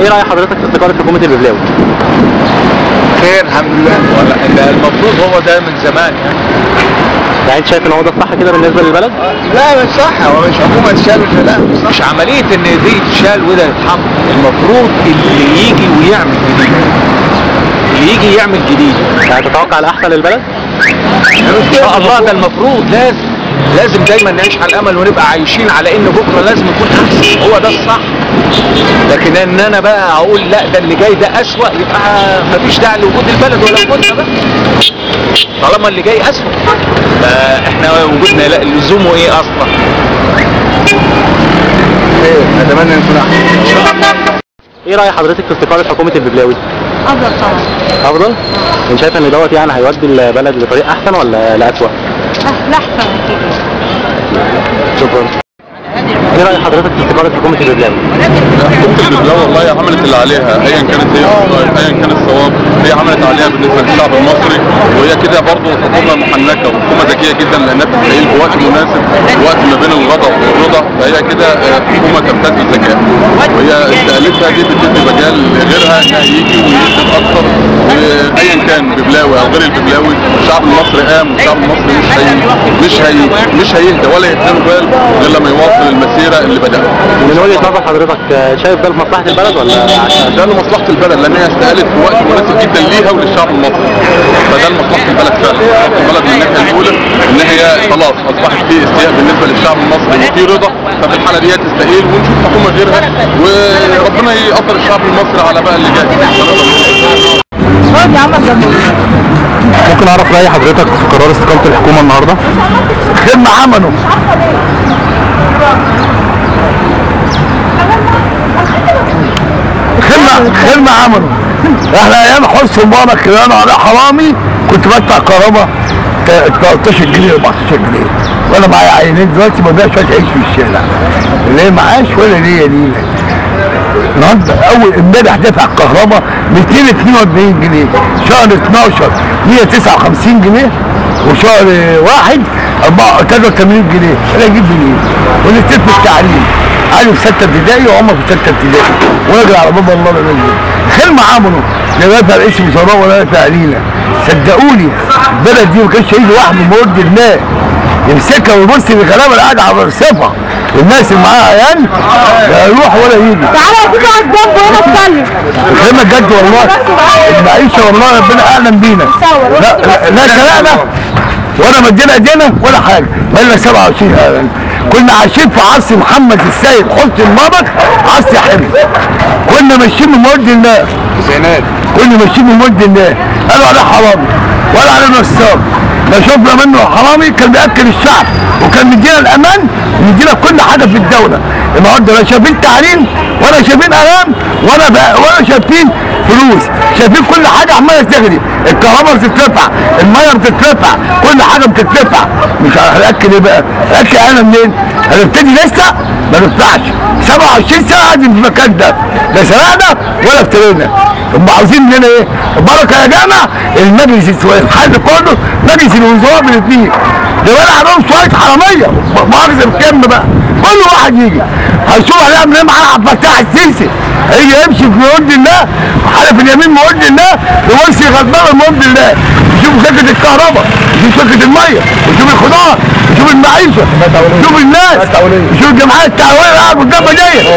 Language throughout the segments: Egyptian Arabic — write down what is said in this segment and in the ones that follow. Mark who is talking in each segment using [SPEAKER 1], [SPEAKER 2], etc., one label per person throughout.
[SPEAKER 1] ايه راي حضرتك في استقاله حكومه الببلاوي؟
[SPEAKER 2] خير الحمد لله
[SPEAKER 3] ولا ده المفروض هو ده من زمان يعني
[SPEAKER 1] يعني انت شايف ان هو ده الصح كده بالنسبه للبلد؟
[SPEAKER 2] لا مش صح هو مش حكومه تشال لا مش صح
[SPEAKER 3] مش عملية ان دي تشال وده يتحط المفروض اللي يجي ويعمل جديد اللي يجي يعمل جديد
[SPEAKER 1] يعني تتوقع الاحسن للبلد؟
[SPEAKER 3] ان شاء الله ده المفروض لازم لازم دايما نعيش على الامل ونبقى عايشين على ان بكره لازم يكون احسن هو ده الصح لكن ان انا بقى اقول لا ده اللي جاي ده اسوأ يبقى مفيش داعي لوجود البلد ولا وجودنا بقى طالما اللي جاي اسوأ فاحنا وجودنا لا لزومه ايه اصلا
[SPEAKER 2] خير اتمنى نكون احسن
[SPEAKER 1] ايه راي حضرتك في استقاله حكومه الببلاوي؟
[SPEAKER 4] افضل طبعا
[SPEAKER 1] افضل؟ انت شايف ان دوت يعني هيودي البلد لطريق احسن ولا لاسوء؟
[SPEAKER 4] لا لا احسن اكيد
[SPEAKER 1] شكرا ايه راي حضرتك في استقاله حكومه الببلاوي؟
[SPEAKER 5] حكومة البلاد والله عملت اللي عليها ايا كانت هي الصواب ايا كان الصواب هي عملت عليها بالنسبه للشعب المصري وهي كده برضه حكومه محنكه وحكومه ذكيه جدا لانها بتستقيل في وقت مناسب وقت ما بين الغضب والرضا فهي كده آه، حكومه تمتاز بالذكاء وهي استقالتها دي بتدي مجال لغيرها انها يجي ويكتب اكتر آه، ايا كان ببلاوي او غير الببلاوي الشعب المصري قام والشعب المصري مش هي مش هي مش هيهدى ولا يتنام بال غير لما يواصل المسيره اللي بداها
[SPEAKER 1] من وجهه نظر حضرتك آه، شايف ده لمصلحه البلد ولا عشان
[SPEAKER 5] ده لمصلحه البلد لان هي استقالت في وقت مناسب جدا ليها وللشعب المصري فده لمصلحه البلد فعلا مصلحه البلد من الناحيه الاولى ان هي خلاص اصبحت في استياء بالنسبه للشعب المصري وفي رضا ففي الحاله دي تستقيل ونشوف حكومه غيرها وربنا يقدر الشعب المصري على بقى اللي جاي
[SPEAKER 4] راضي عمل جمهوري
[SPEAKER 1] ممكن اعرف راي حضرتك في قرار استقاله الحكومه النهارده؟
[SPEAKER 2] خدمه عملوا خدمه خدمه عملوا احنا ايام حسن مبارك كده انا على حرامي كنت بدفع كهرباء 13 جنيه 14 جنيه وانا معايا عينين دلوقتي ما بقاش عيش في الشارع ليه معاش ولا ليه ليه النهارده اول امبارح دافع الكهرباء 242 جنيه شهر 12 159 جنيه وشهر واحد 83 جنيه انا اجيب منين؟ ونسيت في التعليم علي في سته ابتدائي وعمر في سته ابتدائي وراجل على باب الله لا نزل خدمه عملوا لا دافع اسم وزراء ولا دافع لينا صدقوني البلد دي ما كانش هيجي واحد من مرد الله يمسكها ويبص للغلابه اللي قاعده على الرصيفه الناس اللي معاها عيال لا يروح ولا يجي
[SPEAKER 4] تعالى يا سيدي اقعد جنبه هنا اتكلم
[SPEAKER 2] كلمة جد والله المعيشة والله ربنا أعلم بينا لا لا سرقنا ولا مدينا ايدينا ولا حاجة بقالنا 27 سنة كنا عايشين في عصر محمد السيد حسني مبارك عصر حلو كنا ماشيين من مرد الله
[SPEAKER 3] زينات
[SPEAKER 2] كنا ماشيين من مرد الله قالوا عليه حرامي ولا عليه نصاب لا شفنا منه حرامي كان بياكل الشعب وكان مدينا الامان ومدينا كل حاجه في الدوله النهارده لا شايفين تعليم ولا شايفين اعلام ولا بقى ولا شايفين فلوس شايفين كل حاجه عماله تغلي الكهرباء بتترفع الميه بتترفع كل حاجه بتترفع مش هناكل ايه بقى؟ هناكل انا منين؟ هنبتدي لسه ما نطلعش 27 سنه قاعدين في المكان ده لا سرقنا ولا افترينا هم عاوزين مننا ايه؟ البركه يا جماعه المجلس الحل كله مجلس الوزراء بالاثنين ده بقى عليهم شويه حراميه مؤاخذه بكم بقى كل واحد يجي هيشوف هنعمل ايه معاه عبد الفتاح السيسي هيجي يمشي في مرد الله حلف اليمين مرد الله ومرسي غضبان مرد الله يشوف سكه الكهرباء يشوف سكه الميه ويشوف الخضار يشوف المعيشه يشوف الناس يشوف الجمعيات التعاونيه اللي قاعده قدامها ديت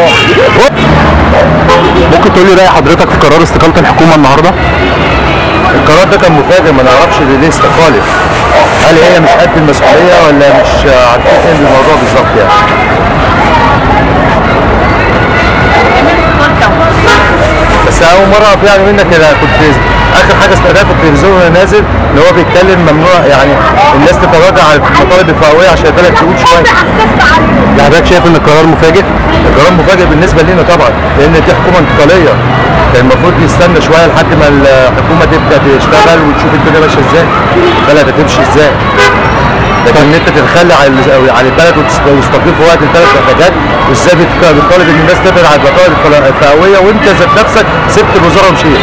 [SPEAKER 1] ممكن تقول لي راي حضرتك في قرار استقاله الحكومه النهارده؟
[SPEAKER 6] القرار ده كان مفاجئ ما نعرفش ليه استقالت هل هي مش قد المسؤوليه ولا مش عارفين ايه الموضوع بالظبط يعني بس اول مره اعرف يعني منك كده كنت اخر حاجه سمعتها في التلفزيون وانا نازل ان هو بيتكلم ممنوع يعني الناس تتراجع عن المطالب الفئويه عشان البلد تقول شويه
[SPEAKER 1] يعني حضرتك شايف ان القرار مفاجئ؟
[SPEAKER 6] القرار مفاجئ بالنسبه لنا طبعا لان دي حكومه انتقاليه كان المفروض يستنى شويه لحد ما الحكومه تبدا تشتغل وتشوف الدنيا ماشيه ازاي البلد هتمشي ازاي لكن ان انت تتخلى عن عن البلد وتست- وتستقيل في وقت البلد محتاجات وازاي بت- بتطالب ان الناس تبعد عن البطاقه الفلا- الفئويه وانت ذات نفسك سبت الوزاره ومشيت.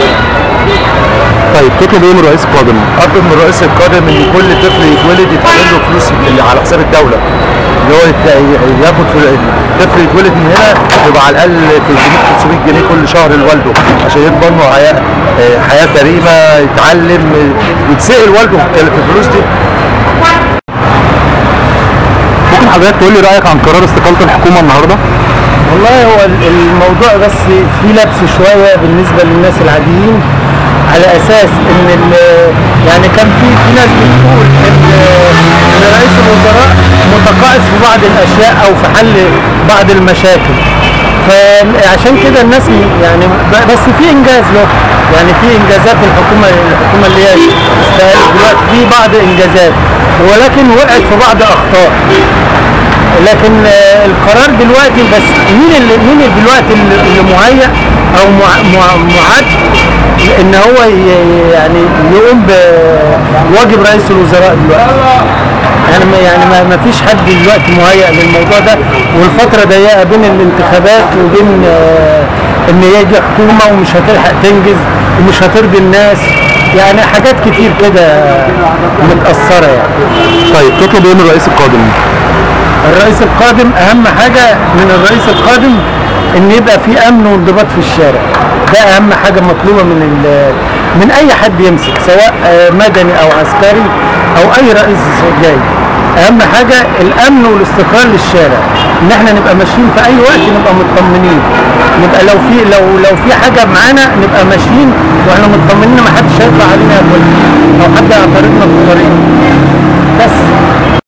[SPEAKER 1] طيب تطلب ايه من الرئيس القادم؟
[SPEAKER 6] اطلب من الرئيس القادم ان كل طفل يتولد يتعمل له فلوس اللي على حساب الدوله اللي هو يت- ياخد في طفل يتولد من هنا يبقى على الاقل 300 500 جنيه كل شهر لوالده عشان يكبر له حياه آه، حياه كريمه يتعلم آه، يتسال والده في في الفلوس دي
[SPEAKER 1] ممكن حضرتك تقول لي رايك عن قرار استقاله الحكومه النهارده؟
[SPEAKER 7] والله هو ال- الموضوع بس فيه لبس شويه بالنسبه للناس العاديين على اساس ان ال- يعني كان في في ناس بتقول ان ان رئيس الوزراء متقاعس في بعض الاشياء او في حل بعض المشاكل فعشان كده الناس م- يعني ب- بس في انجاز له يعني في انجازات الحكومه الحكومه اللي هي استقالت دلوقتي في بعض انجازات ولكن وقعت في بعض اخطاء لكن آه، القرار دلوقتي بس مين اللي مين اللي دلوقتي اللي اللي مهيأ او مع- مع- معد ان هو ي- يعني يقوم بواجب رئيس الوزراء دلوقتي يعني ما يعني ما ما فيش حد دلوقتي مهيأ للموضوع ده والفترة ضيقة بين الانتخابات وبين آه، ان يجي حكومة ومش هتلحق تنجز ومش هترضي الناس يعني حاجات كتير كده متأثرة يعني
[SPEAKER 1] طيب تطلب ايه من الرئيس القادم؟
[SPEAKER 7] الرئيس القادم اهم حاجه من الرئيس القادم ان يبقى في امن وانضباط في الشارع ده اهم حاجه مطلوبه من ال- من اي حد يمسك سواء آه، مدني او عسكري او اي رئيس جاي اهم حاجه الامن والاستقرار للشارع ان احنا نبقى ماشيين في اي وقت نبقى مطمنين نبقى لو في لو لو في حاجه معانا نبقى ماشيين واحنا مطمنين ما حدش هيطلع علينا ياكلنا او حد يعترضنا في الطريق بس